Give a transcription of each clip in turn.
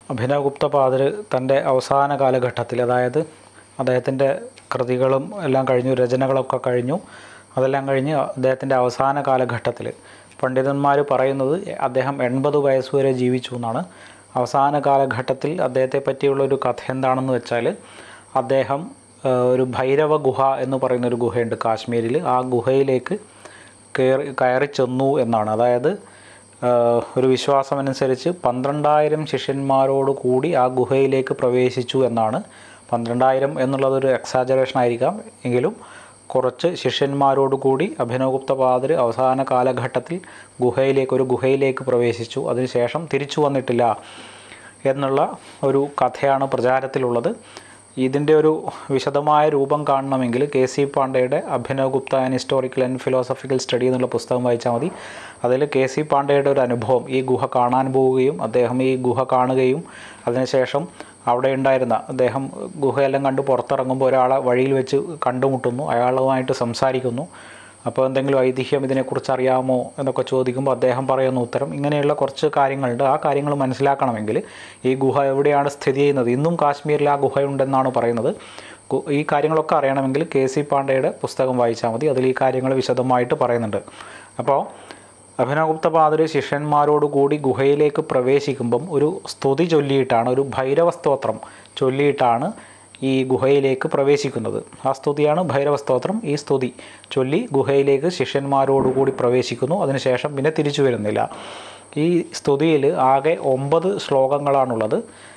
അഭിനവഗുപ്ത പാതിർ തൻ്റെ അവസാന കാലഘട്ടത്തിൽ അതായത് അദ്ദേഹത്തിൻ്റെ കൃതികളും എല്ലാം കഴിഞ്ഞു രചനകളൊക്കെ കഴിഞ്ഞു അതെല്ലാം കഴിഞ്ഞ് അദ്ദേഹത്തിൻ്റെ അവസാന കാലഘട്ടത്തിൽ പണ്ഡിതന്മാർ പറയുന്നത് അദ്ദേഹം എൺപത് വയസ്സ് വരെ ജീവിച്ചു എന്നാണ് അവസാന കാലഘട്ടത്തിൽ അദ്ദേഹത്തെ പറ്റിയുള്ള ഒരു കഥ എന്താണെന്ന് വെച്ചാൽ അദ്ദേഹം ആ, ഒരു ഭൈരവ ഗുഹ എന്ന് പറയുന്ന ഒരു ഗുഹയുണ്ട് കാശ്മീരിൽ ആ ഗുഹയിലേക്ക് കയറി കയറി ചെന്നു എന്നാണ് അതായത് ആഹ് ഒരു വിശ്വാസമനുസരിച്ച് പന്ത്രണ്ടായിരം ശിഷ്യന്മാരോട് കൂടി ആ ഗുഹയിലേക്ക് പ്രവേശിച്ചു എന്നാണ് പന്ത്രണ്ടായിരം എന്നുള്ളതൊരു എക്സാജറേഷൻ ആയിരിക്കാം എങ്കിലും കുറച്ച് ശിഷ്യന്മാരോട് കൂടി അഭിനവഗുപ്ത പാദർ അവസാന കാലഘട്ടത്തിൽ ഗുഹയിലേക്ക് ഒരു ഗുഹയിലേക്ക് പ്രവേശിച്ചു അതിനുശേഷം തിരിച്ചു വന്നിട്ടില്ല എന്നുള്ള ഒരു കഥയാണ് പ്രചാരത്തിലുള്ളത് ഇതിൻ്റെ ഒരു വിശദമായ രൂപം കാണണമെങ്കിൽ കെ സി പാണ്ഡെയുടെ Abhinavagupta and historical and philosophical study എന്നുള്ള പുസ്തകം വായിച്ചാൽ മതി അതിൽ കെ സി പാണ്ഡെയുടെ ഒരു അനുഭവം ഈ ഗുഹ കാണാൻ പോവുകയും അദ്ദേഹം ഈ ഗുഹ കാണുകയും അതിനുശേഷം അവിടെ ഉണ്ടായിരുന്ന അദ്ദേഹം ഗുഹയെല്ലാം കണ്ട് പുറത്തിറങ്ങുമ്പോൾ ഒരാളെ വഴിയിൽ വെച്ച് കണ്ടുമുട്ടുന്നു അയാളുമായിട്ട് സംസാരിക്കുന്നു അപ്പോൾ എന്തെങ്കിലും ഐതിഹ്യം ഇതിനെക്കുറിച്ച് അറിയാമോ എന്നൊക്കെ ചോദിക്കുമ്പോൾ അദ്ദേഹം പറയുന്ന ഉത്തരം ഇങ്ങനെയുള്ള കുറച്ച് കാര്യങ്ങളുണ്ട് ആ കാര്യങ്ങൾ മനസ്സിലാക്കണമെങ്കിൽ ഈ ഗുഹ എവിടെയാണ് സ്ഥിതി ചെയ്യുന്നത് ഇന്നും കാശ്മീരിൽ ആ ഗുഹയുണ്ടെന്നാണ് പറയുന്നത് ഗു- ഈ കാര്യങ്ങളൊക്കെ അറിയണമെങ്കിൽ കെ സി പാണ്ഡെയുടെ പുസ്തകം വായിച്ചാൽ മതി അതിൽ ഈ കാര്യങ്ങൾ വിശദമായിട്ട് പറയുന്നുണ്ട് അപ്പോൾ അഭിനവഗുപ്ത പാദര് ശിഷ്യന്മാരോട് കൂടി ഗുഹയിലേക്ക് പ്രവേശിക്കുമ്പം ഒരു സ്തുതി ചൊല്ലിയിട്ടാണ് ഒരു ഭൈരവ സ്തോത്രം ചൊല്ലിയിട്ടാണ് ഈ ഗുഹയിലേക്ക് പ്രവേശിക്കുന്നത് ആ സ്തുതിയാണ് ഭൈരവ സ്തോത്രം ഈ സ്തുതി ചൊല്ലി ഗുഹയിലേക്ക് ശിഷ്യന്മാരോടുകൂടി പ്രവേശിക്കുന്നു അതിനുശേഷം പിന്നെ തിരിച്ചു വരുന്നില്ല ഈ സ്തുതിയിൽ ആകെ ഒമ്പത് ശ്ലോകങ്ങളാണുള്ളത്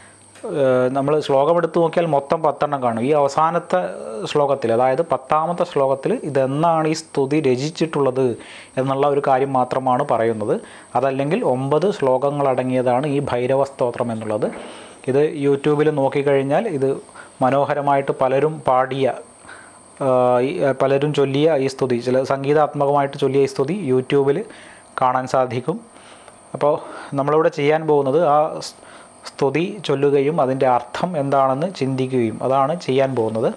നമ്മൾ ശ്ലോകം എടുത്തു നോക്കിയാൽ മൊത്തം പത്തെണ്ണം കാണും ഈ അവസാനത്തെ ശ്ലോകത്തിൽ അതായത് പത്താമത്തെ ശ്ലോകത്തിൽ ഇതെന്നാണ് ഈ സ്തുതി രചിച്ചിട്ടുള്ളത് എന്നുള്ള ഒരു കാര്യം മാത്രമാണ് പറയുന്നത് അതല്ലെങ്കിൽ ഒമ്പത് ശ്ലോകങ്ങളടങ്ങിയതാണ് ഈ ഭൈരവ സ്തോത്രം എന്നുള്ളത് ഇത് യൂട്യൂബിൽ നോക്കിക്കഴിഞ്ഞാൽ ഇത് മനോഹരമായിട്ട് പലരും പാടിയ ആ, ഈ, ആ, പലരും ചൊല്ലിയ ഈ സ്തുതി ചില സംഗീതാത്മകമായിട്ട് ചൊല്ലിയ ഈ സ്തുതി യൂട്യൂബിൽ കാണാൻ സാധിക്കും അപ്പോൾ നമ്മളിവിടെ ചെയ്യാൻ പോകുന്നത് ആ സ്- സ്തുതി ചൊല്ലുകയും അതിൻ്റെ അർത്ഥം എന്താണെന്ന് ചിന്തിക്കുകയും അതാണ് ചെയ്യാൻ പോകുന്നത്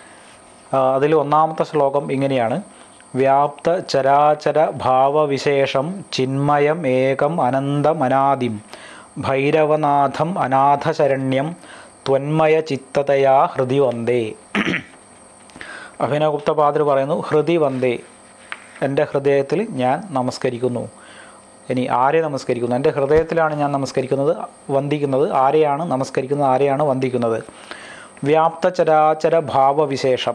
അതിൽ ഒന്നാമത്തെ ശ്ലോകം ഇങ്ങനെയാണ് വ്യാപ്ത ചരാചര ഭാവവിശേഷം ചിന്മയം ഏകം അനന്തം അനാദിം ഭൈരവനാഥം അനാഥശരണ്യം ത്വന്മയ ചിത്തതയാ ഹൃദി വന്ദേ അഭിനവഗുപ്ത പാദർ പറയുന്നു ഹൃദി വന്ദേ എൻ്റെ ഹൃദയത്തിൽ ഞാൻ നമസ്കരിക്കുന്നു ഇനി ആരെ നമസ്കരിക്കുന്നു എൻ്റെ ഹൃദയത്തിലാണ് ഞാൻ നമസ്കരിക്കുന്നത് വന്ദിക്കുന്നത് ആരെയാണ് നമസ്കരിക്കുന്നത് ആരെയാണ് വന്ദിക്കുന്നത് വ്യാപ്ത ചരാചര ഭാവവിശേഷം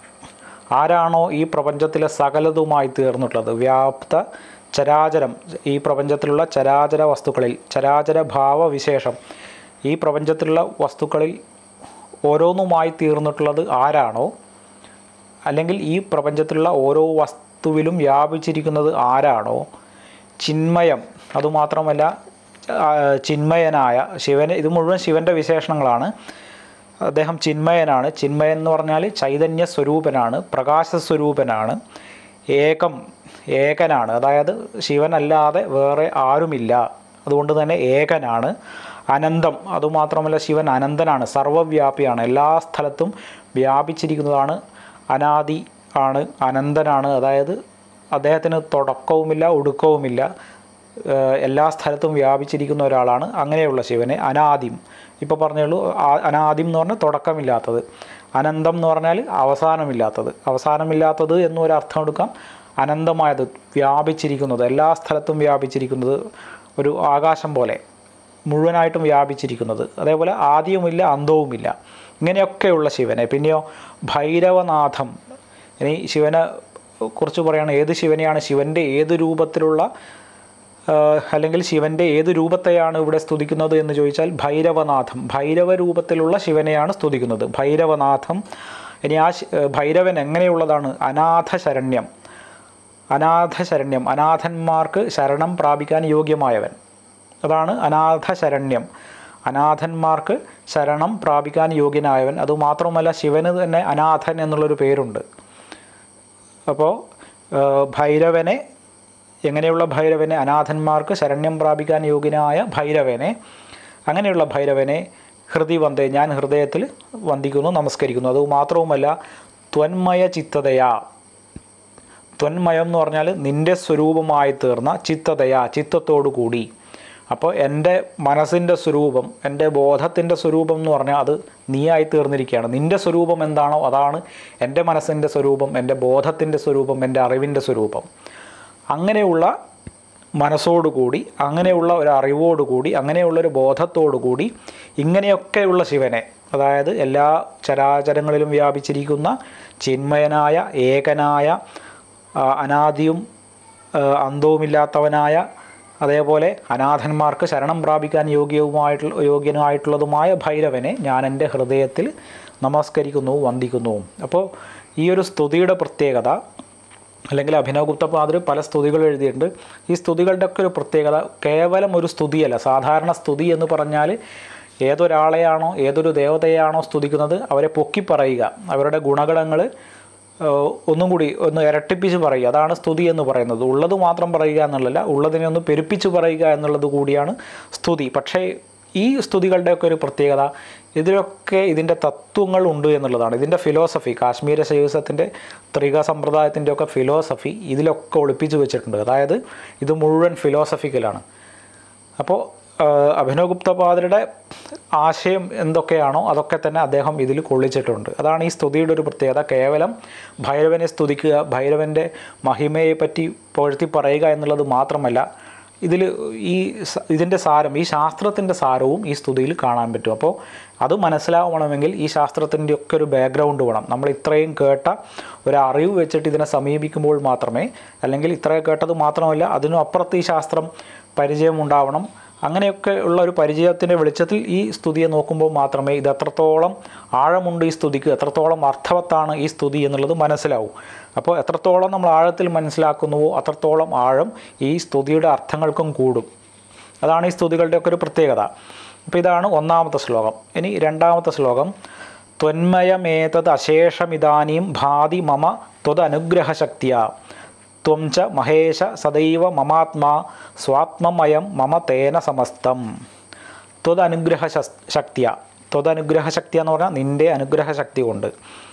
ആരാണോ ഈ പ്രപഞ്ചത്തിലെ സകലതുമായി തീർന്നിട്ടുള്ളത് വ്യാപ്ത ചരാചരം ഈ പ്രപഞ്ചത്തിലുള്ള ചരാചര വസ്തുക്കളിൽ ചരാചര ഭാവവിശേഷം ഈ പ്രപഞ്ചത്തിലുള്ള വസ്തുക്കളിൽ ഓരോന്നുമായി തീർന്നിട്ടുള്ളത് ആരാണോ അല്ലെങ്കിൽ ഈ പ്രപഞ്ചത്തിലുള്ള ഓരോ വസ്തുവിലും വ്യാപിച്ചിരിക്കുന്നത് ആരാണോ ചിന്മയം അതുമാത്രമല്ല ആ, ചിന്മയനായ ശിവന് ഇത് മുഴുവൻ ശിവൻ്റെ വിശേഷണങ്ങളാണ് അദ്ദേഹം ചിന്മയനാണ് ചിന്മയൻ എന്ന് പറഞ്ഞാൽ ചൈതന്യ സ്വരൂപനാണ് പ്രകാശ സ്വരൂപനാണ് ഏകം ഏകനാണ് അതായത് ശിവനല്ലാതെ വേറെ ആരുമില്ല അതുകൊണ്ട് തന്നെ ഏകനാണ് അനന്തം അതുമാത്രമല്ല ശിവൻ അനന്തനാണ് സർവവ്യാപിയാണ് എല്ലാ സ്ഥലത്തും വ്യാപിച്ചിരിക്കുന്നതാണ് അനാദി ആണ് അനന്തനാണ് അതായത് അദ്ദേഹത്തിന് തുടക്കവുമില്ല ഒടുക്കവുമില്ല ഏഹ് എല്ലാ സ്ഥലത്തും വ്യാപിച്ചിരിക്കുന്ന ഒരാളാണ് അങ്ങനെയുള്ള ശിവനെ അനാദിം ഇപ്പോൾ പറഞ്ഞുള്ളൂ ആ- അനാദിം എന്ന് പറഞ്ഞാൽ തുടക്കമില്ലാത്തത് അനന്തം എന്ന് പറഞ്ഞാൽ അവസാനമില്ലാത്തത് അവസാനമില്ലാത്തത് എന്നൊരർത്ഥം എടുക്കാം അനന്തമായത് വ്യാപിച്ചിരിക്കുന്നത് എല്ലാ സ്ഥലത്തും വ്യാപിച്ചിരിക്കുന്നത് ഒരു ആകാശം പോലെ മുഴുവനായിട്ടും വ്യാപിച്ചിരിക്കുന്നത് അതേപോലെ ആദ്യവുമില്ല അന്തവുമില്ല ഇങ്ങനെയൊക്കെയുള്ള ശിവനെ പിന്നെയോ ഭൈരവനാഥം ഇനി ശിവനെ കുറിച്ച് പറയുകയാണ് ഏത് ശിവനെയാണ് ശിവൻ്റെ ഏത് രൂപത്തിലുള്ള ആ, അല്ലെങ്കിൽ ശിവൻ്റെ ഏത് രൂപത്തെയാണ് ഇവിടെ സ്തുതിക്കുന്നത് എന്ന് ചോദിച്ചാൽ ഭൈരവനാഥം ഭൈരവ രൂപത്തിലുള്ള ശിവനെയാണ് സ്തുതിക്കുന്നത് ഭൈരവനാഥം ഇനി ആ ശി- ഭൈരവൻ എങ്ങനെയുള്ളതാണ് അനാഥ ശരണ്യം അനാഥ ശരണ്യം അനാഥന്മാർക്ക് ശരണം പ്രാപിക്കാൻ യോഗ്യമായവൻ അതാണ് അനാഥ ശരണ്യം അനാഥന്മാർക്ക് ശരണം പ്രാപിക്കാൻ യോഗ്യനായവൻ അതുമാത്രമല്ല ശിവന് തന്നെ അനാഥൻ എന്നുള്ളൊരു പേരുണ്ട് അപ്പോൾ ഭൈരവനെ എങ്ങനെയുള്ള ഭൈരവനെ അനാഥന്മാർക്ക് ശരണ്യം പ്രാപിക്കാൻ യോഗ്യനായ ഭൈരവനെ അങ്ങനെയുള്ള ഭൈരവനെ ഹൃദി വന്ദേ ഞാൻ ഹൃദയത്തിൽ വന്ദിക്കുന്നു നമസ്കരിക്കുന്നു അത് മാത്രവുമല്ല ത്വന്മയ ചിത്തതയാ ത്വന്മയം എന്ന് പറഞ്ഞാൽ നിൻ്റെ സ്വരൂപമായി തീർന്ന ചിത്തതയാ ചിത്തത്തോടു കൂടി അപ്പോൾ എൻ്റെ മനസ്സിൻ്റെ സ്വരൂപം എൻ്റെ ബോധത്തിൻ്റെ സ്വരൂപം എന്ന് പറഞ്ഞാൽ അത് നീയായി തീർന്നിരിക്കുകയാണ് നിൻ്റെ സ്വരൂപം എന്താണോ അതാണ് എൻ്റെ മനസ്സിൻ്റെ സ്വരൂപം എൻ്റെ ബോധത്തിൻ്റെ സ്വരൂപം എൻ്റെ അറിവിൻ്റെ സ്വരൂപം അങ്ങനെയുള്ള മനസ്സോടുകൂടി അങ്ങനെയുള്ള ഒരു അറിവോടുകൂടി അങ്ങനെയുള്ള ഒരു ബോധത്തോടുകൂടി ഇങ്ങനെയൊക്കെയുള്ള ശിവനെ അതായത് എല്ലാ ചരാചരങ്ങളിലും വ്യാപിച്ചിരിക്കുന്ന ചിന്മയനായ ഏകനായ ആ, അനാദിയും ആ, അന്തവുമില്ലാത്തവനായ അതേപോലെ അനാഥന്മാർക്ക് ശരണം പ്രാപിക്കാൻ യോഗ്യവുമായിട്ടുള്ള യോഗ്യനായിട്ടുള്ളതുമായ ഭൈരവനെ ഞാൻ എൻ്റെ ഹൃദയത്തിൽ നമസ്കരിക്കുന്നു വന്ദിക്കുന്നു അപ്പോൾ ഈ ഒരു സ്തുതിയുടെ പ്രത്യേകത അല്ലെങ്കിൽ അഭിനവഗുപ്ത പാതിർ പല സ്തുതികൾ എഴുതിയിട്ടുണ്ട് ഈ സ്തുതികളുടെ ഒക്കെ ഒരു പ്രത്യേകത കേവലം ഒരു സ്തുതിയല്ല സാധാരണ സ്തുതി എന്ന് പറഞ്ഞാൽ ഏതൊരാളെയാണോ ഏതൊരു ദേവതയാണോ സ്തുതിക്കുന്നത് അവരെ പൊക്കി പറയുക അവരുടെ ഗുണഗണങ്ങൾ ഏഹ്, ഒന്നും കൂടി ഒന്ന് ഇരട്ടിപ്പിച്ച് പറയുക അതാണ് സ്തുതി എന്ന് പറയുന്നത് ഉള്ളത് മാത്രം പറയുക എന്നുള്ളതല്ല ഉള്ളതിനെ ഒന്ന് പെരുപ്പിച്ച് പറയുക എന്നുള്ളത് കൂടിയാണ് സ്തുതി പക്ഷേ ഈ സ്തുതികളുടെയൊക്കെ ഒരു പ്രത്യേകത ഇതിലൊക്കെ ഇതിൻ്റെ തത്വങ്ങൾ ഉണ്ട് എന്നുള്ളതാണ് ഇതിൻ്റെ ഫിലോസഫി കാശ്മീര ശൈവസത്തിൻ്റെ ത്രിക സമ്പ്രദായത്തിൻ്റെ ഒക്കെ ഫിലോസഫി ഇതിലൊക്കെ ഒളിപ്പിച്ച് വെച്ചിട്ടുണ്ട് അതായത് ഇത് മുഴുവൻ ഫിലോസഫിക്കലാണ് അപ്പോൾ അഭിനവഗുപ്ത പാദരുടെ ആശയം എന്തൊക്കെയാണോ അതൊക്കെ തന്നെ അദ്ദേഹം ഇതിൽ കൊള്ളിച്ചിട്ടുണ്ട് അതാണ് ഈ സ്തുതിയുടെ ഒരു പ്രത്യേകത കേവലം ഭൈരവനെ സ്തുതിക്കുക ഭൈരവൻ്റെ മഹിമയെ പറ്റി പുകഴ്ത്തി പറയുക എന്നുള്ളത് മാത്രമല്ല ഇതിൽ ഈ സ- ഇതിൻ്റെ സാരം ഈ ശാസ്ത്രത്തിൻ്റെ സാരവും ഈ സ്തുതിയിൽ കാണാൻ പറ്റും അപ്പോൾ അത് മനസ്സിലാവണമെങ്കിൽ ഈ ശാസ്ത്രത്തിൻ്റെ ഒക്കെ ഒരു ബാക്ക്ഗ്രൗണ്ട് വേണം നമ്മൾ ഇത്രയും കേട്ട ഒരു അറിവ് വെച്ചിട്ട് ഇതിനെ സമീപിക്കുമ്പോൾ മാത്രമേ അല്ലെങ്കിൽ ഇത്രയും കേട്ടത് മാത്രമല്ല അതിനും അപ്പുറത്ത് ഈ ശാസ്ത്രം പരിചയം ഉണ്ടാവണം അങ്ങനെയൊക്കെ ഉള്ള ഒരു പരിചയത്തിൻ്റെ വെളിച്ചത്തിൽ ഈ സ്തുതിയെ നോക്കുമ്പോൾ മാത്രമേ ഇത് എത്രത്തോളം ആഴമുണ്ട് ഈ സ്തുതിക്ക് എത്രത്തോളം അർത്ഥവത്താണ് ഈ സ്തുതി എന്നുള്ളത് മനസ്സിലാവും അപ്പോൾ എത്രത്തോളം നമ്മൾ ആഴത്തിൽ മനസ്സിലാക്കുന്നുവോ അത്രത്തോളം ആഴം ഈ സ്തുതിയുടെ അർത്ഥങ്ങൾക്കും കൂടും അതാണ് ഈ സ്തുതികളുടെ ഒക്കെ ഒരു പ്രത്യേകത അപ്പോൾ ഇതാണ് ഒന്നാമത്തെ ശ്ലോകം ഇനി രണ്ടാമത്തെ ശ്ലോകം ത്വന്മയമേതത് അശേഷമിതാനീം ഭാതി മമ ത്വദനുഗ്രഹശക്തിയ ത്വം ച മഹേശ സദൈവ മമാത്മാ സ്വാത്മമയം മമ തേന സമസ്തം ത്വദനുഗ്രഹ ശക്തിയ ത്വദനുഗ്രഹ ശക്തി എന്ന് പറഞ്ഞാൽ നിൻ്റെ അനുഗ്രഹ ശക്തി കൊണ്ട്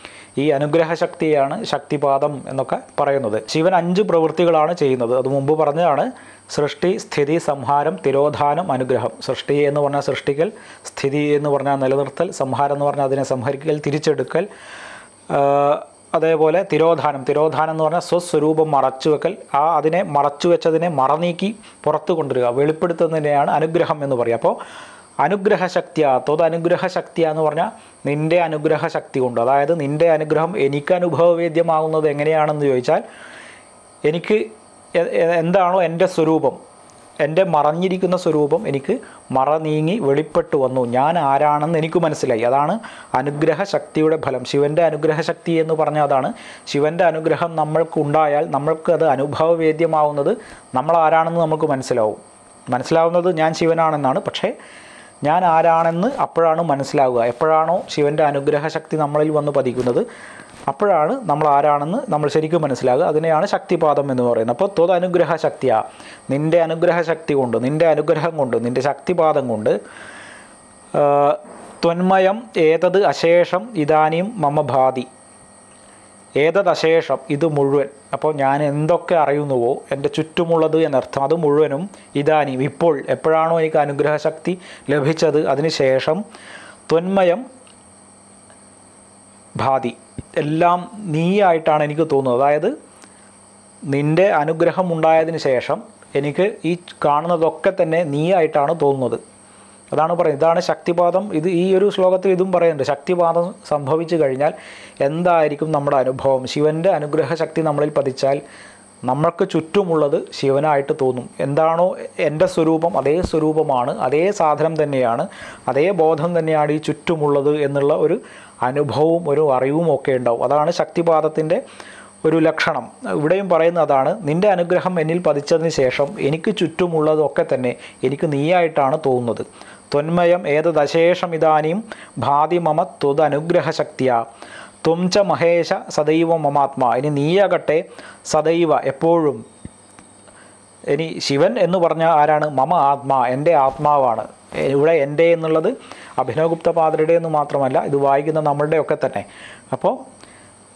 ഈ അനുഗ്രഹ ശക്തിയാണ് ശക്തിപാദം എന്നൊക്കെ പറയുന്നത് ശിവൻ അഞ്ച് പ്രവൃത്തികളാണ് ചെയ്യുന്നത് അത് മുമ്പ് പറഞ്ഞതാണ് സൃഷ്ടി സ്ഥിതി സംഹാരം തിരോധാനം അനുഗ്രഹം സൃഷ്ടി എന്ന് പറഞ്ഞാൽ സൃഷ്ടിക്കൽ സ്ഥിതി എന്ന് പറഞ്ഞാൽ നിലനിർത്തൽ സംഹാരം എന്ന് പറഞ്ഞാൽ അതിനെ സംഹരിക്കൽ തിരിച്ചെടുക്കൽ ആ, അതേപോലെ തിരോധാനം തിരോധാനം എന്ന് പറഞ്ഞാൽ സ്വസ്വരൂപം മറച്ചു വെക്കൽ ആ അതിനെ മറച്ചു വെച്ചതിനെ മറനീക്കി പുറത്തു കൊണ്ടുവരിക വെളിപ്പെടുത്തുന്നതിനെയാണ് അനുഗ്രഹം എന്ന് പറയുക അപ്പോൾ അനുഗ്രഹ ശക്തിയ തോത് അനുഗ്രഹ ശക്തിയ എന്ന് പറഞ്ഞാൽ നിൻ്റെ അനുഗ്രഹ ശക്തി കൊണ്ട് അതായത് നിൻ്റെ അനുഗ്രഹം എനിക്ക് അനുഭവവേദ്യമാകുന്നത് എങ്ങനെയാണെന്ന് ചോദിച്ചാൽ എനിക്ക് എ- എ- എന്താണോ എൻ്റെ സ്വരൂപം എൻ്റെ മറഞ്ഞിരിക്കുന്ന സ്വരൂപം എനിക്ക് മറ നീങ്ങി വെളിപ്പെട്ടു വന്നു ഞാൻ ആരാണെന്ന് എനിക്ക് മനസ്സിലായി അതാണ് അനുഗ്രഹ ശക്തിയുടെ ഫലം ശിവൻ്റെ അനുഗ്രഹ ശക്തി എന്ന് പറഞ്ഞാൽ അതാണ് ശിവൻ്റെ അനുഗ്രഹം നമ്മൾക്ക് ഉണ്ടായാൽ നമ്മൾക്ക് അത് അനുഭവവേദ്യമാവുന്നത് നമ്മൾ ആരാണെന്ന് നമുക്ക് മനസ്സിലാവും മനസ്സിലാവുന്നത് ഞാൻ ശിവനാണെന്നാണ് പക്ഷേ ഞാൻ ആരാണെന്ന് അപ്പോഴാണ് മനസ്സിലാവുക എപ്പോഴാണോ ശിവൻ്റെ അനുഗ്രഹ ശക്തി നമ്മളിൽ വന്ന് പതിക്കുന്നത് അപ്പോഴാണ് നമ്മൾ ആരാണെന്ന് നമ്മൾ ശരിക്കും മനസ്സിലാകുക അതിനെയാണ് ശക്തിപാദം എന്ന് പറയുന്നത് അപ്പോൾ ത്വത് അനുഗ്രഹ ശക്തിയാ നിൻ്റെ അനുഗ്രഹ ശക്തി കൊണ്ട് നിൻ്റെ അനുഗ്രഹം കൊണ്ട് നിൻ്റെ ശക്തിപാദം കൊണ്ട് ആ, ത്വന്മയം ഏതത് അശേഷം ഇതാനിയും മമ ഭാതി ഏതദശേഷം ഇത് മുഴുവൻ അപ്പോൾ ഞാൻ എന്തൊക്കെ അറിയുന്നുവോ എൻ്റെ ചുറ്റുമുള്ളത് എന്നർത്ഥം അത് മുഴുവനും ഇതാനും ഇപ്പോൾ എപ്പോഴാണോ എനിക്ക് അനുഗ്രഹ ശക്തി ലഭിച്ചത് അതിനുശേഷം ത്വന്മയം ഭാതി എല്ലാം നീയായിട്ടാണ് എനിക്ക് തോന്നുന്നത് അതായത് നിൻ്റെ അനുഗ്രഹം ഉണ്ടായതിന് ശേഷം എനിക്ക് ഈ കാണുന്നതൊക്കെ തന്നെ നീയായിട്ടാണ് തോന്നുന്നത് അതാണ് പറയുന്നത് ഇതാണ് ശക്തിപാദം ഇത് ഈ ഒരു ശ്ലോകത്തിൽ ഇതും പറയുന്നുണ്ട് ശക്തിപാദം സംഭവിച്ചു കഴിഞ്ഞാൽ എന്തായിരിക്കും നമ്മുടെ അനുഭവം ശിവൻ്റെ അനുഗ്രഹ ശക്തി നമ്മളിൽ പതിച്ചാൽ നമ്മൾക്ക് ചുറ്റുമുള്ളത് ശിവനായിട്ട് തോന്നും എന്താണോ എൻ്റെ സ്വരൂപം അതേ സ്വരൂപമാണ് അതേ സാധനം തന്നെയാണ് അതേ ബോധം തന്നെയാണ് ഈ ചുറ്റുമുള്ളത് എന്നുള്ള ഒരു അനുഭവവും ഒരു അറിവും ഒക്കെ ഉണ്ടാവും അതാണ് ശക്തിപാദത്തിൻ്റെ ഒരു ലക്ഷണം ഇവിടെയും പറയുന്ന അതാണ് നിൻ്റെ അനുഗ്രഹം എന്നിൽ പതിച്ചതിന് ശേഷം എനിക്ക് ചുറ്റുമുള്ളതൊക്കെ തന്നെ എനിക്ക് നീയായിട്ടാണ് തോന്നുന്നത് ത്വന്മയം ഏതദശേഷം ഇതാനിയും ഭാതി മമ ത്വദനുഗ്രഹ ശക്തിയ ത്വം ച മഹേശ സദൈവ മമാത്മാ ഇനി നീയാകട്ടെ സദൈവ എപ്പോഴും ഇനി ശിവൻ എന്ന് പറഞ്ഞ ആരാണ് മമ ആത്മാ എൻ്റെ ആത്മാവാണ് എ- ഇവിടെ എൻ്റെ എന്നുള്ളത് അഭിനവഗുപ്ത പാദരുടെ എന്ന് മാത്രമല്ല ഇത് വായിക്കുന്ന നമ്മളുടെ ഒക്കെ തന്നെ അപ്പോൾ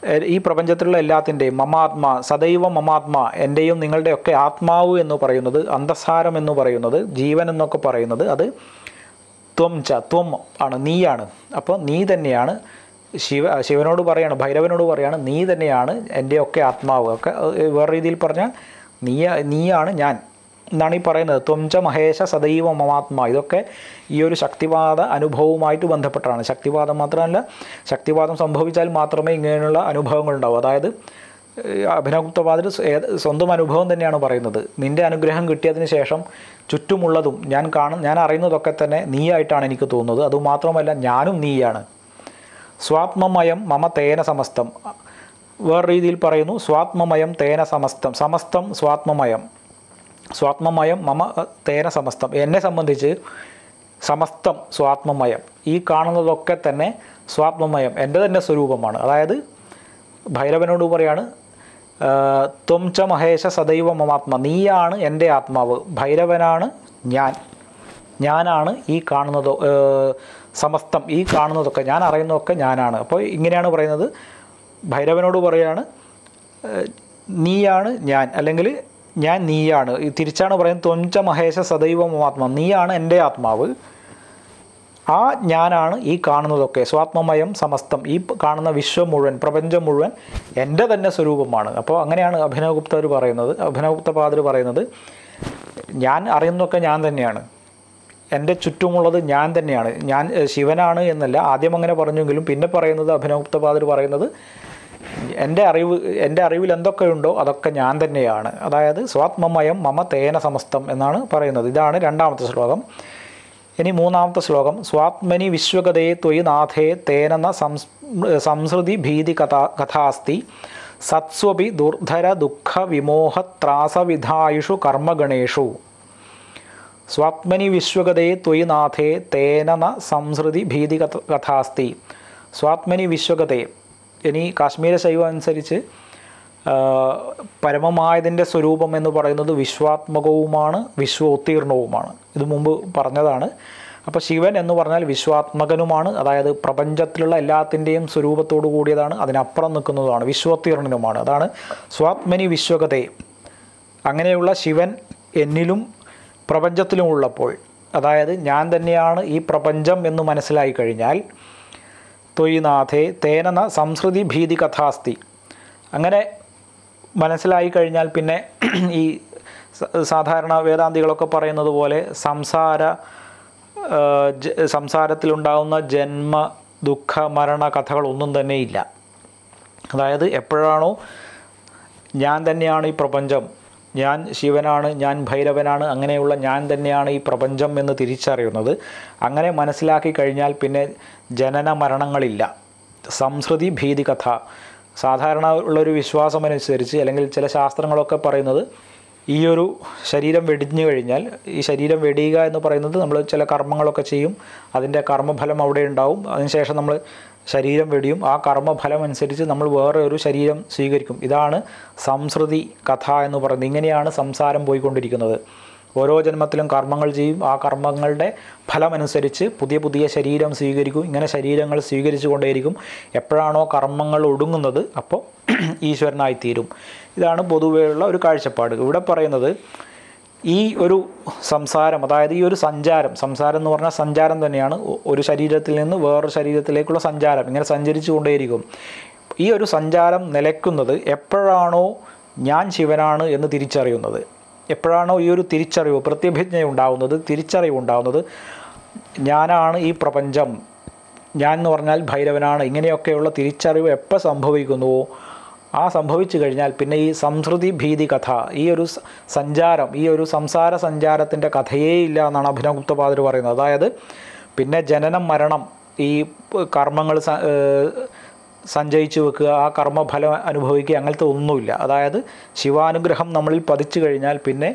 എ- ഈ പ്രപഞ്ചത്തിലുള്ള എല്ലാത്തിൻ്റെയും മമാത്മ സദൈവ മമാത്മ എൻ്റെയും നിങ്ങളുടെയൊക്കെ ആത്മാവ് എന്ന് പറയുന്നത് അന്തസാരം എന്ന് പറയുന്നത് ജീവൻ എന്നൊക്കെ പറയുന്നത് അത് ത്വം ച ത്വം ആണ് നീയാണ് അപ്പോൾ നീ തന്നെയാണ് ശിവ ശിവനോട് പറയാണ് ഭൈരവനോട് പറയാണ് നീ തന്നെയാണ് എൻ്റെയൊക്കെ ആത്മാവ് ഒക്കെ ഏഹ്, വേറെ രീതിയിൽ പറഞ്ഞാൽ നീ നീയാണ് ഞാൻ എന്നാണ് ഈ പറയുന്നത് ത്വംച മഹേശ സദൈവ മമാത്മ ഇതൊക്കെ ഈ ഒരു ശക്തിവാദ അനുഭവവുമായിട്ട് ബന്ധപ്പെട്ടാണ് ശക്തിവാദം മാത്രമല്ല ശക്തിവാദം സംഭവിച്ചാൽ മാത്രമേ ഇങ്ങനെയുള്ള അനുഭവങ്ങൾ ഉണ്ടാവൂ അതായത് ഏഹ്, അഭിനവഗുപ്തപാദർ സ്വന്തം അനുഭവം തന്നെയാണ് പറയുന്നത് നിന്റെ അനുഗ്രഹം കിട്ടിയതിന് ശേഷം ചുറ്റുമുള്ളതും ഞാൻ കാണും ഞാൻ അറിയുന്നതൊക്കെ തന്നെ നീയായിട്ടാണ് എനിക്ക് തോന്നുന്നത് അതുമാത്രമല്ല ഞാനും നീയാണ് സ്വാത്മമയം മമ തേന സമസ്തം വേറെ രീതിയിൽ പറയുന്നു സ്വാത്മമയം തേന സമസ്തം സമസ്തം സ്വാത്മമയം സ്വാത്മമയം മമ തേന സമസ്തം എന്നെ സംബന്ധിച്ച് സമസ്തം സ്വാത്മമയം ഈ കാണുന്നതൊക്കെ തന്നെ സ്വാത്മമയം എൻ്റെ തന്നെ സ്വരൂപമാണ് അതായത് ഭൈരവനോട് പറയാണ് ആ, ത്വം ച മഹേശ സദൈവ മമാത്മ നീയാണ് എൻ്റെ ആത്മാവ് ഭൈരവനാണ് ഞാൻ ഞാനാണ് ഈ കാണുന്നത് ഏഹ്, സമസ്തം ഈ കാണുന്നതൊക്കെ ഞാൻ അറിയുന്നതൊക്കെ ഞാനാണ് അപ്പോൾ ഇങ്ങനെയാണ് പറയുന്നത് ഭൈരവനോട് പറയാണ് ഏഹ്, നീയാണ് ഞാൻ അല്ലെങ്കിൽ ഞാൻ നീയാണ് ഈ തിരിച്ചാണ് പറയുന്നത് ത്വഞ്ച മഹേശ സദൈവ മമാത്മ നീയാണ് എൻ്റെ ആത്മാവ് ആ ഞാനാണ് ഈ കാണുന്നതൊക്കെ സ്വാത്മമയം സമസ്തം ഈ പ- കാണുന്ന വിശ്വം മുഴുവൻ പ്രപഞ്ചം മുഴുവൻ എൻ്റെ തന്നെ സ്വരൂപമാണ് അപ്പോൾ അങ്ങനെയാണ് അഭിനവഗുപ്തർ പറയുന്നത് അഭിനവഗുപ്തപാദർ പറയുന്നത് ഞാൻ അറിയുന്നതൊക്കെ ഞാൻ തന്നെയാണ് എൻ്റെ ചുറ്റുമുള്ളത് ഞാൻ തന്നെയാണ് ഞാൻ ഏഹ്, ശിവനാണ് എന്നല്ല ആദ്യം അങ്ങനെ പറഞ്ഞെങ്കിലും പിന്നെ പറയുന്നത് അഭിനവഗുപ്തപാദർ പറയുന്നത് എൻ്റെ അറിവ് എൻ്റെ അറിവിൽ എന്തൊക്കെയുണ്ടോ അതൊക്കെ ഞാൻ തന്നെയാണ് അതായത് സ്വാത്മമയം മമ തേന സമസ്തം എന്നാണ് പറയുന്നത് ഇതാണ് രണ്ടാമത്തെ ശ്ലോകം ഇനി മൂന്നാമത്തെ ശ്ലോകം സ്വാത്മനി വിശ്വഗതയെ ത്വയി നാഥേ തേന സംസ് സംസൃതി ഭീതി കഥാ കഥാസ്തി സത്സ്വപി ദുർധര ദുഃഖ വിമോഹ ത്രാസവിധായുഷു കർമ്മഗണേഷു സ്വാത്മനി വിശ്വഗതയെ ത്വയി നാഥേ തേന ന സംസൃതി ഭീതി കഥ കഥാസ്തി സ്വാത്മനി വിശ്വഗതയെ ഇനി കാശ്മീര ശൈവം അനുസരിച്ച് ആ, പരമമായതിൻ്റെ സ്വരൂപം എന്ന് പറയുന്നത് വിശ്വാത്മകവുമാണ് വിശ്വോത്തീർണവുമാണ് ഇത് മുമ്പ് പറഞ്ഞതാണ് അപ്പോൾ ശിവൻ എന്ന് പറഞ്ഞാൽ വിശ്വാത്മകനുമാണ് അതായത് പ്രപഞ്ചത്തിലുള്ള എല്ലാത്തിൻ്റെയും സ്വരൂപത്തോടു കൂടിയതാണ് അതിനപ്പുറം നിൽക്കുന്നതുമാണ് വിശ്വോത്തീർണനുമാണ് അതാണ് സ്വാത്മനി വിശ്വഗതയെ അങ്ങനെയുള്ള ശിവൻ എന്നിലും പ്രപഞ്ചത്തിലും ഉള്ളപ്പോൾ അതായത് ഞാൻ തന്നെയാണ് ഈ പ്രപഞ്ചം എന്ന് മനസ്സിലായി കഴിഞ്ഞാൽ തൊയ്നാഥേ തേനന സംസ്കൃതി ഭീതി കഥാസ്തി അങ്ങനെ മനസ്സിലായി കഴിഞ്ഞാൽ പിന്നെ ഈ സ- സാധാരണ വേദാന്തികളൊക്കെ പറയുന്നത് പോലെ സംസാര ആ, ജ- സംസാരത്തിലുണ്ടാകുന്ന ജന്മ ദുഃഖ മരണ കഥകളൊന്നും തന്നെ ഇല്ല അതായത് എപ്പോഴാണോ ഞാൻ തന്നെയാണ് ഈ പ്രപഞ്ചം ഞാൻ ശിവനാണ് ഞാൻ ഭൈരവനാണ് അങ്ങനെയുള്ള ഞാൻ തന്നെയാണ് ഈ പ്രപഞ്ചം എന്ന് തിരിച്ചറിയുന്നത് അങ്ങനെ മനസ്സിലാക്കി കഴിഞ്ഞാൽ പിന്നെ ജനന മരണങ്ങളില്ല സംസ്കൃതി ഭീതി കഥ സാധാരണ ഉള്ളൊരു വിശ്വാസമനുസരിച്ച് അല്ലെങ്കിൽ ചില ശാസ്ത്രങ്ങളൊക്കെ പറയുന്നത് ഈ ഒരു ശരീരം വെടിഞ്ഞു കഴിഞ്ഞാൽ ഈ ശരീരം വെടിയുക എന്ന് പറയുന്നത് നമ്മൾ ചില കർമ്മങ്ങളൊക്കെ ചെയ്യും അതിൻ്റെ കർമ്മഫലം അവിടെ ഉണ്ടാവും അതിനുശേഷം നമ്മൾ ശരീരം വെടിയും ആ കർമ്മഫലം അനുസരിച്ച് നമ്മൾ വേറെ ഒരു ശരീരം സ്വീകരിക്കും ഇതാണ് സംസ്കൃതി കഥ എന്ന് പറയുന്നത് ഇങ്ങനെയാണ് സംസാരം പോയിക്കൊണ്ടിരിക്കുന്നത് ഓരോ ജന്മത്തിലും കർമ്മങ്ങൾ ചെയ്യും ആ കർമ്മങ്ങളുടെ ഫലമനുസരിച്ച് പുതിയ പുതിയ ശരീരം സ്വീകരിക്കും ഇങ്ങനെ ശരീരങ്ങൾ സ്വീകരിച്ചു കൊണ്ടേയിരിക്കും എപ്പോഴാണോ കർമ്മങ്ങൾ ഒടുങ്ങുന്നത് അപ്പോൾ ഈശ്വരനായിത്തീരും ഇതാണ് പൊതുവെയുള്ള ഒരു കാഴ്ചപ്പാട് ഇവിടെ പറയുന്നത് ഈ ഒരു സംസാരം അതായത് ഈ ഒരു സഞ്ചാരം സംസാരം എന്ന് പറഞ്ഞാൽ സഞ്ചാരം തന്നെയാണ് ഒ- ഒരു ശരീരത്തിൽ നിന്ന് വേറൊരു ശരീരത്തിലേക്കുള്ള സഞ്ചാരം ഇങ്ങനെ സഞ്ചരിച്ചു കൊണ്ടേയിരിക്കും ഈ ഒരു സഞ്ചാരം നിലയ്ക്കുന്നത് എപ്പോഴാണോ ഞാൻ ശിവനാണ് എന്ന് തിരിച്ചറിയുന്നത് എപ്പോഴാണോ ഈ ഒരു തിരിച്ചറിവ് പ്രത്യഭിജ്ഞ ഉണ്ടാവുന്നത് തിരിച്ചറിവ് ഉണ്ടാവുന്നത് ഞാനാണ് ഈ പ്രപഞ്ചം ഞാൻ എന്ന് പറഞ്ഞാൽ ഭൈരവനാണ് ഇങ്ങനെയൊക്കെയുള്ള തിരിച്ചറിവ് എപ്പോൾ സംഭവിക്കുന്നുവോ ആ സംഭവിച്ചു കഴിഞ്ഞാൽ പിന്നെ ഈ സംസ്കൃതി ഭീതി കഥ ഈ ഒരു സ- സഞ്ചാരം ഈ ഒരു സംസാര സഞ്ചാരത്തിൻ്റെ കഥയേ ഇല്ല എന്നാണ് അഭിനവഗുപ്തപാദർ പറയുന്നത് അതായത് പിന്നെ ജനനം മരണം ഈ പ് കർമ്മങ്ങൾ സ- ഏഹ് സഞ്ചയിച്ചു വെക്കുക ആ കർമ്മഫലം അനുഭവിക്കുക അങ്ങനത്തെ ഒന്നുമില്ല അതായത് ശിവാനുഗ്രഹം നമ്മളിൽ പതിച്ചു കഴിഞ്ഞാൽ പിന്നെ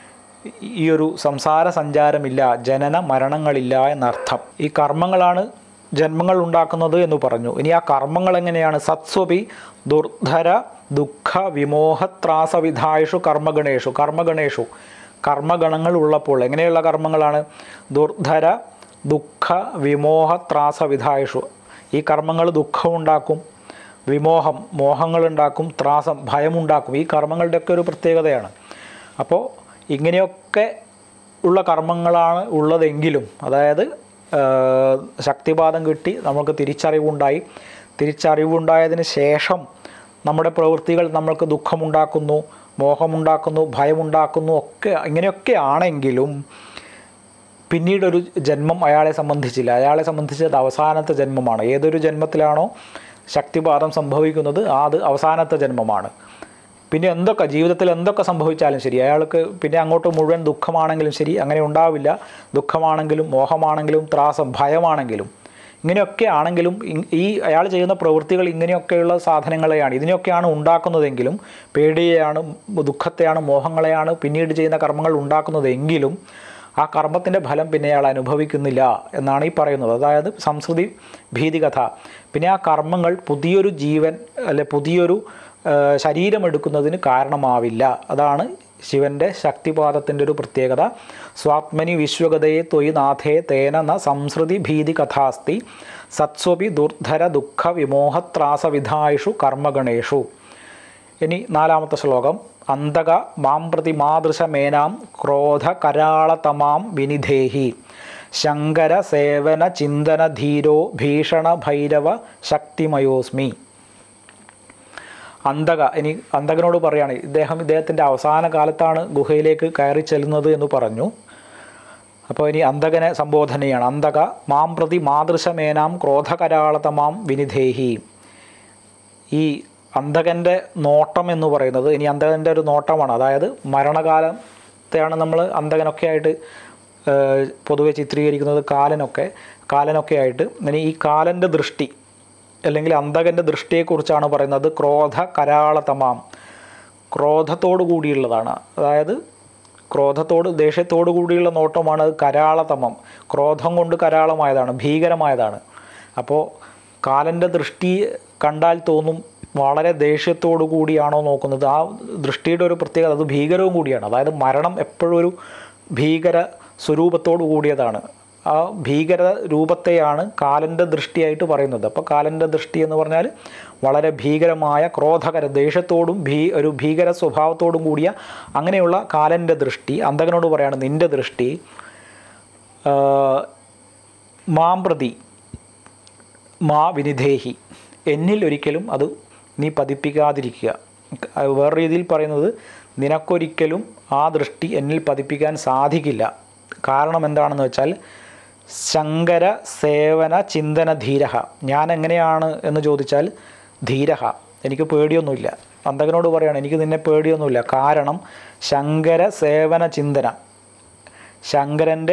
ഈ ഒരു സംസാര സഞ്ചാരമില്ല ജനന മരണങ്ങളില്ല എന്നർത്ഥം ഈ കർമ്മങ്ങളാണ് ജന്മങ്ങൾ ഉണ്ടാക്കുന്നത് എന്ന് പറഞ്ഞു ഇനി ആ കർമ്മങ്ങൾ എങ്ങനെയാണ് സത്സ്വപി ദുർധര ദുഃഖ വിമോഹത്രാസവിധായുഷു കർമ്മഗണേഷു കർമ്മഗണേഷു കർമ്മഗണങ്ങൾ ഉള്ളപ്പോൾ എങ്ങനെയുള്ള കർമ്മങ്ങളാണ് ദുർധര ദുഃഖ വിമോഹത്രാസവിധായുഷു ഈ കർമ്മങ്ങൾ ദുഃഖമുണ്ടാക്കും വിമോഹം മോഹങ്ങളുണ്ടാക്കും ത്രാസം ഭയമുണ്ടാക്കും ഈ കർമ്മങ്ങളുടെയൊക്കെ ഒരു പ്രത്യേകതയാണ് അപ്പോൾ ഇങ്ങനെയൊക്കെ ഉള്ള കർമ്മങ്ങളാണ് ഉള്ളതെങ്കിലും അതായത് ആ, ശക്തിപാതം കിട്ടി നമുക്ക് തിരിച്ചറിവുണ്ടായി തിരിച്ചറിവുണ്ടായതിന് ശേഷം നമ്മുടെ പ്രവൃത്തികൾ നമ്മൾക്ക് ദുഃഖമുണ്ടാക്കുന്നു മോഹമുണ്ടാക്കുന്നു ഭയമുണ്ടാക്കുന്നു ഒക്കെ ഇങ്ങനെയൊക്കെ ആണെങ്കിലും പിന്നീടൊരു ജന്മം അയാളെ സംബന്ധിച്ചില്ല അയാളെ സംബന്ധിച്ചത് അവസാനത്തെ ജന്മമാണ് ഏതൊരു ജന്മത്തിലാണോ ശക്തിപാതം സംഭവിക്കുന്നത് ആ അത് അവസാനത്തെ ജന്മമാണ് പിന്നെ എന്തൊക്കെ ജീവിതത്തിൽ എന്തൊക്കെ സംഭവിച്ചാലും ശരി അയാൾക്ക് പിന്നെ അങ്ങോട്ട് മുഴുവൻ ദുഃഖമാണെങ്കിലും ശരി അങ്ങനെ ഉണ്ടാവില്ല ദുഃഖമാണെങ്കിലും മോഹമാണെങ്കിലും ത്രാസം ഭയമാണെങ്കിലും ഇങ്ങനെയൊക്കെ ആണെങ്കിലും ഇ- ഈ അയാൾ ചെയ്യുന്ന പ്രവൃത്തികൾ ഇങ്ങനെയൊക്കെയുള്ള സാധനങ്ങളെയാണ് ഇതിനെയൊക്കെയാണ് ഉണ്ടാക്കുന്നതെങ്കിലും പേടിയെയാണ് ദുഃഖത്തെയാണ് മോഹങ്ങളെയാണ് പിന്നീട് ചെയ്യുന്ന കർമ്മങ്ങൾ ഉണ്ടാക്കുന്നതെങ്കിലും ആ കർമ്മത്തിൻ്റെ ഫലം പിന്നെ അയാൾ അനുഭവിക്കുന്നില്ല എന്നാണ് ഈ പറയുന്നത് അതായത് സംസ്കൃതി ഭീതികഥ പിന്നെ ആ കർമ്മങ്ങൾ പുതിയൊരു ജീവൻ അല്ലെ പുതിയൊരു ആ, ശരീരമെടുക്കുന്നതിന് കാരണമാവില്ല അതാണ് ശിവൻ്റെ ശക്തിപാദത്തിൻ്റെ ഒരു പ്രത്യേകത സ്വാത്മനി വിശ്വഗതയെ ത്വയി നാഥേ തേന ന സംസൃതി ഭീതി കഥാസ്തി സത്സ്വപി ദുർധര ദുഃഖ വിമോഹത്രാസവിധായിഷു കർമ്മഗണേഷു ഇനി നാലാമത്തെ ശ്ലോകം അന്തക മാം പ്രതി മാതൃശമേനാം ക്രോധ കരാളതമാം വിനിധേഹി ശങ്കര സേവന ചിന്തന ധീരോ ഭീഷണ ഭൈരവ ശക്തിമയോസ്മി അന്തക ഇനി അന്തകനോട് പറയാണ് ഇദ്ദേഹം ഇദ്ദേഹത്തിൻ്റെ അവസാന കാലത്താണ് ഗുഹയിലേക്ക് കയറി ചെല്ലുന്നത് എന്ന് പറഞ്ഞു അപ്പോൾ ഇനി അന്തകനെ സംബോധനയാണ് അന്തക മാം പ്രതി മാതൃശമേനാം ക്രോധകരാളതമാം വിനിധേഹി ഈ അന്തകൻ്റെ നോട്ടം എന്ന് പറയുന്നത് ഇനി അന്തകൻ്റെ ഒരു നോട്ടമാണ് അതായത് മരണകാലത്തെയാണ് നമ്മൾ അന്തകനൊക്കെ ആയിട്ട് ഏഹ്, പൊതുവെ ചിത്രീകരിക്കുന്നത് കാലനൊക്കെ കാലനൊക്കെ ആയിട്ട് ഇനി ഈ കാലൻ്റെ ദൃഷ്ടി അല്ലെങ്കിൽ അന്തകൻ്റെ ദൃഷ്ടിയെക്കുറിച്ചാണ് പറയുന്നത് ക്രോധ കരാളതമാം ക്രോധത്തോടു കൂടിയുള്ളതാണ് അതായത് ക്രോധത്തോട് ദേഷ്യത്തോടു കൂടിയുള്ള നോട്ടമാണ് അത് കരാളതമം ക്രോധം കൊണ്ട് കരാളമായതാണ് ഭീകരമായതാണ് അപ്പോൾ കാലൻ്റെ ദൃഷ്ടി കണ്ടാൽ തോന്നും വളരെ ദേഷ്യത്തോടു കൂടിയാണോ നോക്കുന്നത് ആ ദൃഷ്ടിയുടെ ഒരു പ്രത്യേകത അത് ഭീകരവും കൂടിയാണ് അതായത് മരണം എപ്പോഴും ഒരു ഭീകര സ്വരൂപത്തോടു കൂടിയതാണ് ആ ഭീകര രൂപത്തെയാണ് കാലൻ്റെ ദൃഷ്ടിയായിട്ട് പറയുന്നത് അപ്പോൾ കാലൻ്റെ ദൃഷ്ടി എന്ന് പറഞ്ഞാൽ വളരെ ഭീകരമായ ക്രോധകര ദേഷ്യത്തോടും ഭീ ഒരു ഭീകര സ്വഭാവത്തോടും കൂടിയ അങ്ങനെയുള്ള കാലൻ്റെ ദൃഷ്ടി അന്തകനോട് പറയാണ് നിൻ്റെ ദൃഷ്ടി ആ, മാം പ്രതി മാ വിനിധേഹി എന്നിൽ ഒരിക്കലും അത് നീ പതിപ്പിക്കാതിരിക്കുക അത് വേറെ രീതിയിൽ പറയുന്നത് നിനക്കൊരിക്കലും ആ ദൃഷ്ടി എന്നിൽ പതിപ്പിക്കാൻ സാധിക്കില്ല കാരണം എന്താണെന്ന് വെച്ചാൽ ശങ്കര സേവന ചിന്തന ധീരഹ ഞാൻ എങ്ങനെയാണ് എന്ന് ചോദിച്ചാൽ ധീരഹ എനിക്ക് പേടിയൊന്നുമില്ല അന്തകനോട് പറയാണ് എനിക്ക് നിന്നെ പേടിയൊന്നുമില്ല കാരണം ശങ്കര സേവന ചിന്തന ശങ്കരൻ്റെ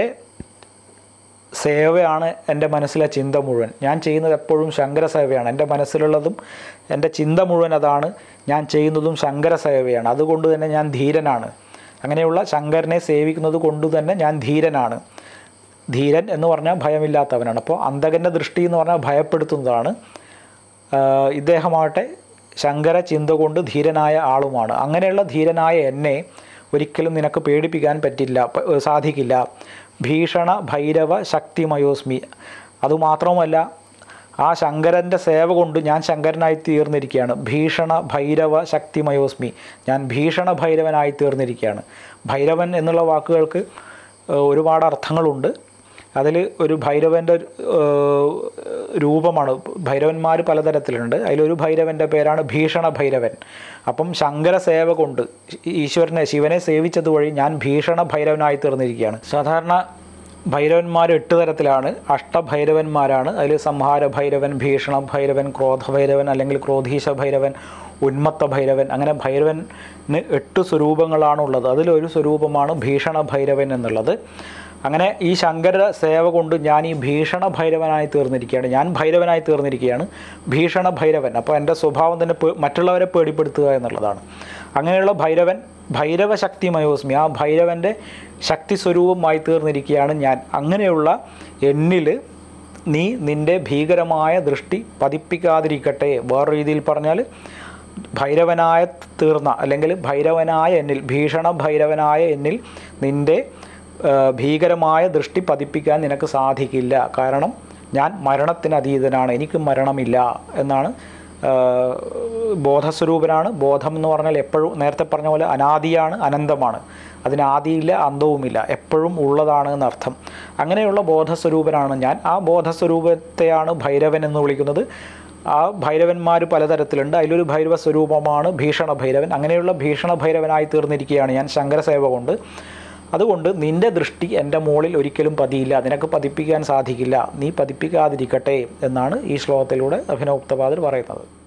സേവയാണ് എൻ്റെ മനസ്സിലെ ചിന്ത മുഴുവൻ ഞാൻ ചെയ്യുന്നത് എപ്പോഴും ശങ്കര സേവയാണ് എൻ്റെ മനസ്സിലുള്ളതും എൻ്റെ ചിന്ത മുഴുവൻ അതാണ് ഞാൻ ചെയ്യുന്നതും ശങ്കര സേവയാണ് അതുകൊണ്ട് തന്നെ ഞാൻ ധീരനാണ് അങ്ങനെയുള്ള ശങ്കരനെ സേവിക്കുന്നത് കൊണ്ട് തന്നെ ഞാൻ ധീരനാണ് ധീരൻ എന്ന് പറഞ്ഞാൽ ഭയമില്ലാത്തവനാണ് അപ്പോൾ അന്തകൻ്റെ ദൃഷ്ടി എന്ന് പറഞ്ഞാൽ ഭയപ്പെടുത്തുന്നതാണ് ആഹ് ഇദ്ദേഹമാവട്ടെ ശങ്കര ചിന്ത കൊണ്ട് ധീരനായ ആളുമാണ് അങ്ങനെയുള്ള ധീരനായ എന്നെ ഒരിക്കലും നിനക്ക് പേടിപ്പിക്കാൻ പറ്റില്ല പ- സാധിക്കില്ല ഭീഷണ ഭൈരവ ശക്തിമയോസ്മി അതുമാത്രമല്ല ആ ശങ്കരൻ്റെ സേവ കൊണ്ട് ഞാൻ ശങ്കരനായി തീർന്നിരിക്കുകയാണ് ഭീഷണ ഭൈരവ ശക്തിമയോസ്മി ഞാൻ ഭീഷണ ഭൈരവനായി തീർന്നിരിക്കുകയാണ് ഭൈരവൻ എന്നുള്ള വാക്കുകൾക്ക് ഏഹ്, ഒരുപാട് അർത്ഥങ്ങളുണ്ട് അതിൽ ഒരു ഭൈരവൻ്റെ ഏഹ്, രൂപമാണ് ഭൈരവന്മാർ പലതരത്തിലുണ്ട് അതിലൊരു ഭൈരവൻ്റെ പേരാണ് ഭീഷണ ഭൈരവൻ അപ്പം ശങ്കര സേവ കൊണ്ട് ഈശ്വരനെ ശിവനെ സേവിച്ചത് വഴി ഞാൻ ഭീഷണ ഭൈരവനായി തീർന്നിരിക്കുകയാണ് സാധാരണ ഭൈരവന്മാർ എട്ട് തരത്തിലാണ് അഷ്ടഭൈരവന്മാരാണ് അതിൽ സംഹാര ഭൈരവൻ ഭീഷണ ഭൈരവൻ ക്രോധ ഭൈരവൻ അല്ലെങ്കിൽ ക്രോധീശ ഭൈരവൻ ഉന്മത്ത ഭൈരവൻ അങ്ങനെ ഭൈരവന് എട്ട് സ്വരൂപങ്ങളാണുള്ളത് അതിലൊരു സ്വരൂപമാണ് ഭീഷണ ഭൈരവൻ എന്നുള്ളത് അങ്ങനെ ഈ ശങ്കര സേവ കൊണ്ട് ഞാൻ ഈ ഭീഷണ ഭൈരവനായി തീർന്നിരിക്കുകയാണ് ഞാൻ ഭൈരവനായി തീർന്നിരിക്കുകയാണ് ഭീഷണ ഭൈരവൻ അപ്പോൾ എൻ്റെ സ്വഭാവം തന്നെ പേ- മറ്റുള്ളവരെ പേടിപ്പെടുത്തുക എന്നുള്ളതാണ് അങ്ങനെയുള്ള ഭൈരവൻ ഭൈരവ ശക്തി മയോസ്മി ആ ഭൈരവൻ്റെ ശക്തി സ്വരൂപമായി തീർന്നിരിക്കുകയാണ് ഞാൻ അങ്ങനെയുള്ള എന്നിൽ നീ നിൻ്റെ ഭീകരമായ ദൃഷ്ടി പതിപ്പിക്കാതിരിക്കട്ടെ വേറെ രീതിയിൽ പറഞ്ഞാൽ ഭൈരവനായ തീർന്ന അല്ലെങ്കിൽ ഭൈരവനായ എന്നിൽ ഭീഷണ ഭൈരവനായ എന്നിൽ നിൻ്റെ ആ, ഭീകരമായ ദൃഷ്ടി പതിപ്പിക്കാൻ നിനക്ക് സാധിക്കില്ല കാരണം ഞാൻ മരണത്തിന് അതീതനാണ് എനിക്ക് മരണമില്ല എന്നാണ് ആ, ബോധസ്വരൂപനാണ് ബോധം എന്ന് പറഞ്ഞാൽ എപ്പോഴും നേരത്തെ പറഞ്ഞ പോലെ അനാദിയാണ് അനന്തമാണ് അതിന് ആദിയില്ല അന്തവുമില്ല എപ്പോഴും ഉള്ളതാണ് എന്നർത്ഥം അങ്ങനെയുള്ള ബോധസ്വരൂപനാണ് ഞാൻ ആ ബോധസ്വരൂപത്തെയാണ് ഭൈരവൻ എന്ന് വിളിക്കുന്നത് ആ ഭൈരവന്മാർ പലതരത്തിലുണ്ട് അതിലൊരു ഭൈരവ സ്വരൂപമാണ് ഭീഷണ ഭൈരവൻ അങ്ങനെയുള്ള ഭീഷണ ഭൈരവനായി തീർന്നിരിക്കുകയാണ് ഞാൻ ശങ്കരസേവ കൊണ്ട് അതുകൊണ്ട് നിന്റെ ദൃഷ്ടി എൻ്റെ മുകളിൽ ഒരിക്കലും പതിയില്ല നിനക്ക് പതിപ്പിക്കാൻ സാധിക്കില്ല നീ പതിപ്പിക്കാതിരിക്കട്ടെ എന്നാണ് ഈ ശ്ലോകത്തിലൂടെ അഭിനവോക്തപാദർ പറയുന്നത്